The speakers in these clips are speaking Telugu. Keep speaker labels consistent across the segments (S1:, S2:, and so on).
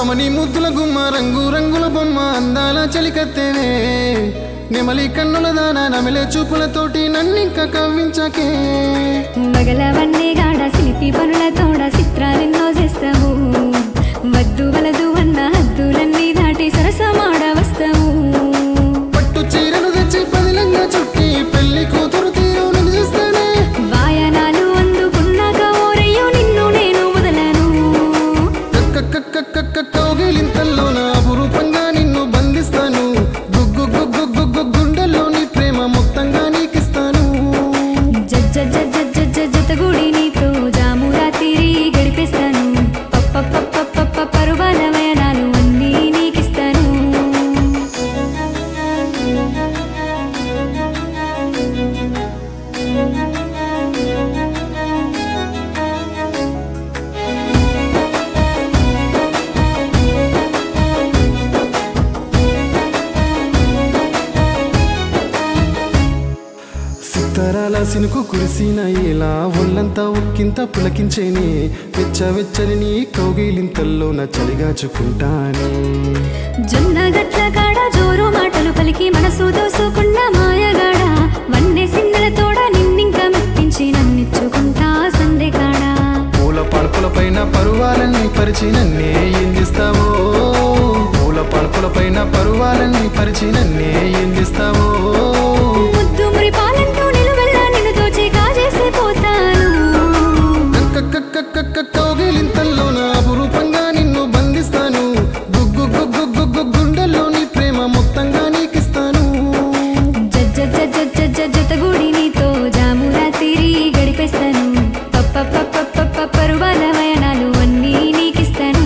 S1: ఆమని ముద్దుల గుమ్మ రంగు రంగుల బొమ్మ అందాల చలికత్తేనే నెమలి కన్నుల దాన నమిలే చూపులతోటి నన్నింక కవ్వించకే
S2: మగలవన్నీ గాడ శిల్పి పనులతోడ చిత్రాలెన్నో చేస్తావు వద్దు వలదు అన్న హద్దులన్నీ దాటి సరసమాడ వస్తావు
S1: పట్టు చీరను తెచ్చి పదిలంగా చుట్టి పెళ్లి కూతురు తీరు నిలిస్తానే
S2: వాయనాలు అందుకున్నాక ఓరయ్యో నిన్ను నేను వదలను
S1: కౌగిలింతల్లో నా అపురూపంగా నిన్ను బంధిస్తాను గుగ్గు గుగ్గు గుగ్గు గుండెల్లోని ప్రేమ మొత్తంగా నీకిస్తాను
S2: జజ్జ జజ్జ జజ్జ జతగుడి నీతో జాము రాత్రి గడిపేస్తాను పప్ప పప్ప పప్ప పరువాల వయనాలు అన్నీ నీకిస్తాను
S1: సిత్తరాల సినుకు కురిసిన ఇలా ఒళ్ళంతా ఉక్కింత పులకించేని వెచ్చ వెచ్చని నీ కౌగిలింతల్లో నా చలిగాచుకుంటానే
S2: జొన్న గట్ల కాడ జోరు మాటలు పలికి మనసు దోసుకున్న మాయగాడ వన్నె సిందెల తోడ నిన్నింక మెప్పించి నన్నిచ్చుకుంటా సందె కాడ
S1: పూల పాన్పుల పైన పరువాలన్నీ పరిచి నన్నే ఏం చేస్తావో పూల పాన్పుల పైన పరువాలన్నీ పరిచి నన్నే ఏం చేస్తావో
S2: ముద్దు మురి పాలంటూ నిలువెల్లా నిన్ను దోచి కాజేసి పోతాను
S1: కౌగిలింతల్లో నా అపురూపంగా నిన్ను బంధిస్తాను గుగ్గు గుగ్గు గుగ్గు గుండెల్లోని ప్రేమ మొత్తంగా నీకిస్తాను
S2: జజ్జ జజ్జ జజ్జ జతగుడి నీతో జాము రాత్రి గడిపేస్తాను పప్ప పప్ప పప్ప పరువాల వయనాలు అన్నీ నీకిస్తాను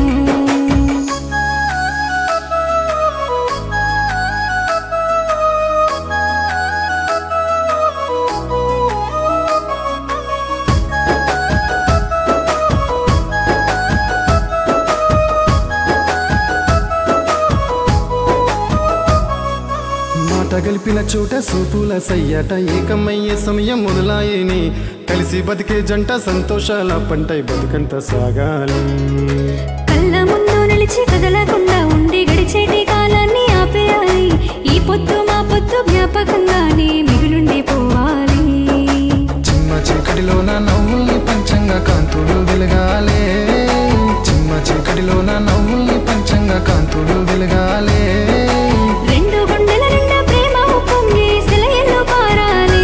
S1: మాట గలిపిన చోట సూపుల సయ్యాట ఏకమయ్యే సమయం మొదలాయేని కలిసి బతికే జంట సంతోషాల పంటై బతుకంత సాగాలి
S2: కళ్ళ ముందు నిలిచి కదలకుండా ఉండి గడిచేటి కాలాన్ని ఆపేయాలి ఈ పొద్దు మా పొద్దు జ్ఞాపకంగానే మిగులుండి పోవాలి
S1: చిమ్మ చీకటిలోన నవ్వుల్ని పంచంగా కాంతులు వెలగాలే చిమ్మ చీకటిలోన నవ్వుల్ని పంచంగా కాంతులు వెలగాలే
S2: రెండు గుండెల నిండా ప్రేమ ఉప్పొంగి సెలయల్లో పారాలి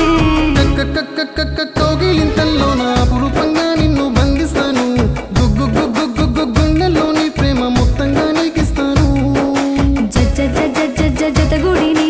S1: కౌగిలింతల్లో నా అపురూపంగా నిన్ను బంధిస్తాను గుగ్గు గుగ్గు గుగ్గు గుండెల్లోని ప్రేమ మొత్తంగా నీకిస్తాను
S2: జజ్జ జజ్జ జజ్జ జతగుడి